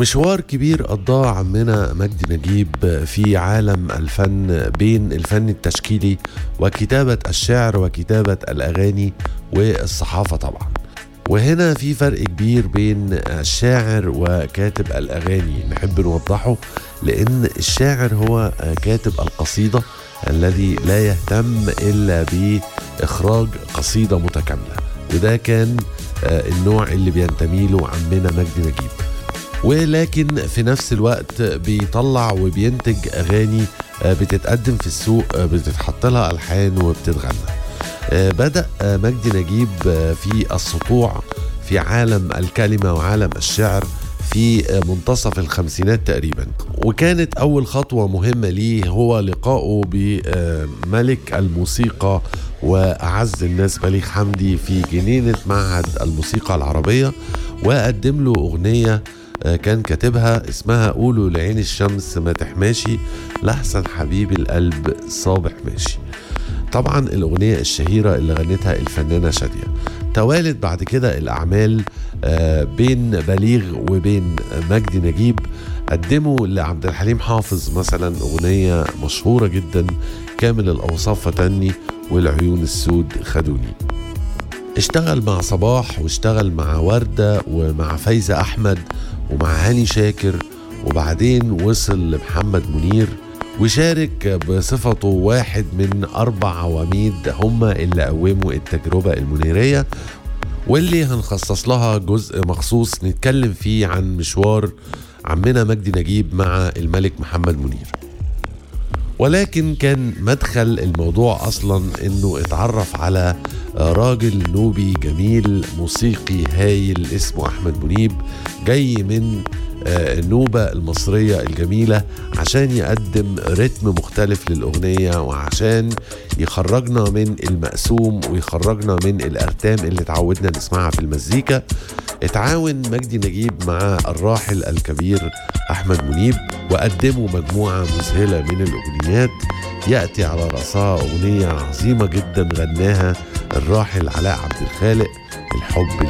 مشوار كبير قضاه عمنا مجدي نجيب في عالم الفن بين الفن التشكيلي وكتابة الشعر وكتابة الأغاني والصحافة طبعا وهنا في فرق كبير بين الشاعر وكاتب الأغاني نحب نوضحه لأن الشاعر هو كاتب القصيدة الذي لا يهتم إلا بإخراج قصيدة متكاملة وده كان النوع اللي بينتمي له عمنا مجدي نجيب ولكن في نفس الوقت بيطلع وبينتج اغاني بتتقدم في السوق بتتحط لها الحان وبتتغنى بدا مجدي نجيب في السطوع في عالم الكلمه وعالم الشعر في منتصف الخمسينات تقريبا وكانت أول خطوة مهمة ليه هو لقائه بملك الموسيقى وأعز الناس بليغ حمدي في جنينة معهد الموسيقى العربية وقدم له أغنية كان كاتبها اسمها قولوا لعين الشمس ما تحماشي لحسن حبيب القلب صابح ماشي طبعا الأغنية الشهيرة اللي غنتها الفنانة شادية توالت بعد كده الأعمال بين بليغ وبين مجدي نجيب قدموا لعبد الحليم حافظ مثلا أغنية مشهورة جدا كامل الأوصاف فتني والعيون السود خدوني اشتغل مع صباح واشتغل مع وردة ومع فايزة أحمد ومع هاني شاكر وبعدين وصل لمحمد منير وشارك بصفته واحد من أربع عواميد هم اللي قوموا التجربة المنيرية واللي هنخصص لها جزء مخصوص نتكلم فيه عن مشوار عمنا مجدي نجيب مع الملك محمد منير ولكن كان مدخل الموضوع اصلا انه اتعرف على راجل نوبي جميل موسيقي هايل اسمه احمد منيب جاي من النوبة المصرية الجميلة عشان يقدم رتم مختلف للأغنية وعشان يخرجنا من المقسوم ويخرجنا من الأرتام اللي اتعودنا نسمعها في المزيكا اتعاون مجدي نجيب مع الراحل الكبير أحمد منيب وقدموا مجموعة مذهلة من الأغنيات يأتي على رأسها أغنية عظيمة جدا غناها الراحل علاء عبد الخالق الحب